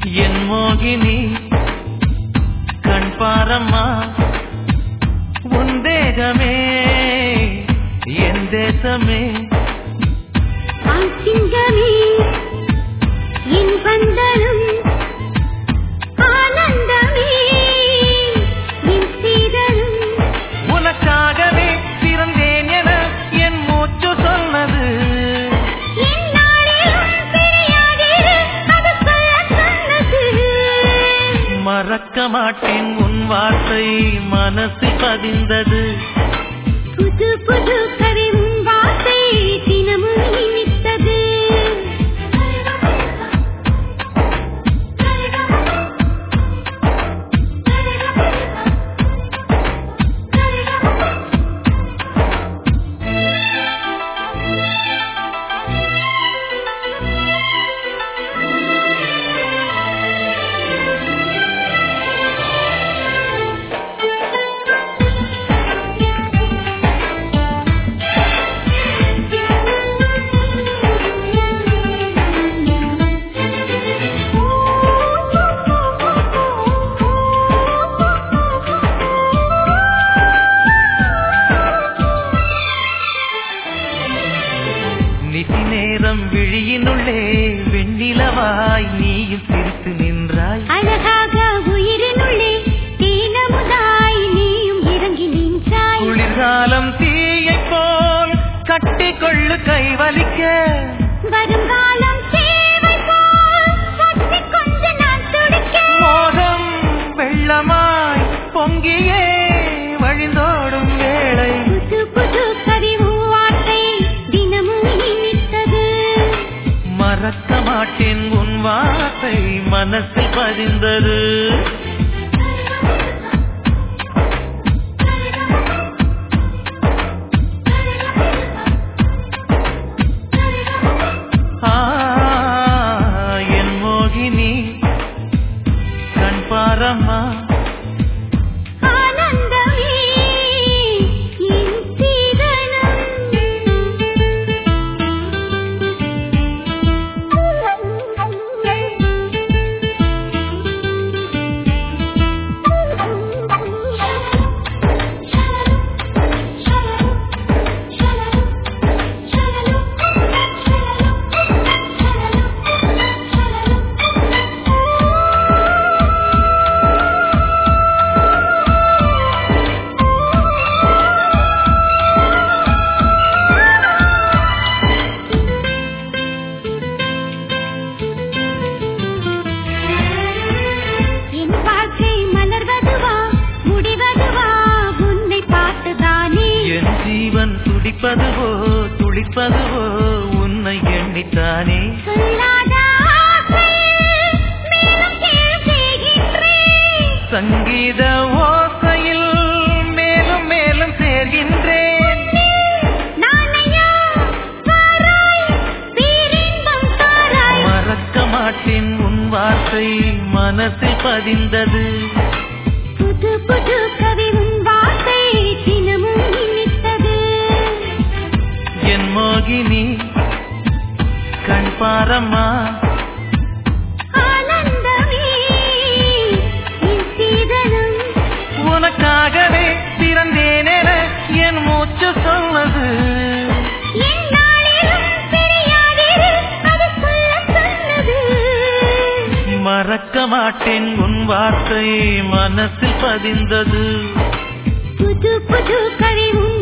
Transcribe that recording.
என் மோகினி கண் பாரம்மா உன் தேகமே என் தேசமே ஆசிங்கமே என் பந்தலும் ஆனந்தமே என் சீதலும் உனக்காகவே பிறந்தேன் என என் மூச்சு சொன்னது என் நாளிலும் பிரியாதிரு அது சொல்ல சொன்னது மறக்க மாட்டேன் உன் வார்த்தை மனசில் பதிந்தது புது புது கவி உன் வார்த்தை தினமும் இனித்தது நிதி நேரம் விழியினுள்ளே வெண்ணிலவாய் நீயும் சிரித்து நின்றாய் அழகாக உயிரினுள்ளே தீனமுதாய் நீயும் இறங்கி நின்றாய் குளிர்காலம் தீயை போல் கட்டிக்கொள்ளு கைவலிக்க வருங்காலம் சேவை போல் சற்று கொஞ்ச நான் துடிக்க மோகம் வெள்ளமாய் பொங்கியே வழிந்தோடும் வேளை புது புது கவி உன் வார்த்தை தினமும் இனித்தது மறக்க மாட்டேன் உன் வார்த்தை மனசில் பதிந்தது ஆ, என் மோகினி கண் பாரம்மா ஆனந்தமே என் என் வாழ்க்கை மலர்வதுவா முடிவதுவா உன்னை பார்த்துதானே என் ஜீவன் துடிப்பதுவோ துடிப்பதுவோ உன்னை எண்ணித்தானே சொல்லாத ஆசை மேலும் கீழ் செய்கின்றேன் சங்கீத ஓசையில் மேலும் மேலும் சேர்கின்றேன் நானையா வாராய் பேரின்பம் தாராய் மறக்க மாட்டேன் உன் வார்த்தை மனசில் பதிந்தது புது புது கவி உன் வார்த்தை தினமும் இனித்தது என் மோகினி கண் பாரம்மா ஆனந்தமே என் சீதனம் உனக்காகவே பிறந்தேனென என் மூச்சு சொன்னது என் நாளிலும் பிரியாதிரு அது சொல்ல சொன்னது மறக்க மாட்டேன் உன் வார்த்தை மனசில் பதிந்தது புது புது கவி உன்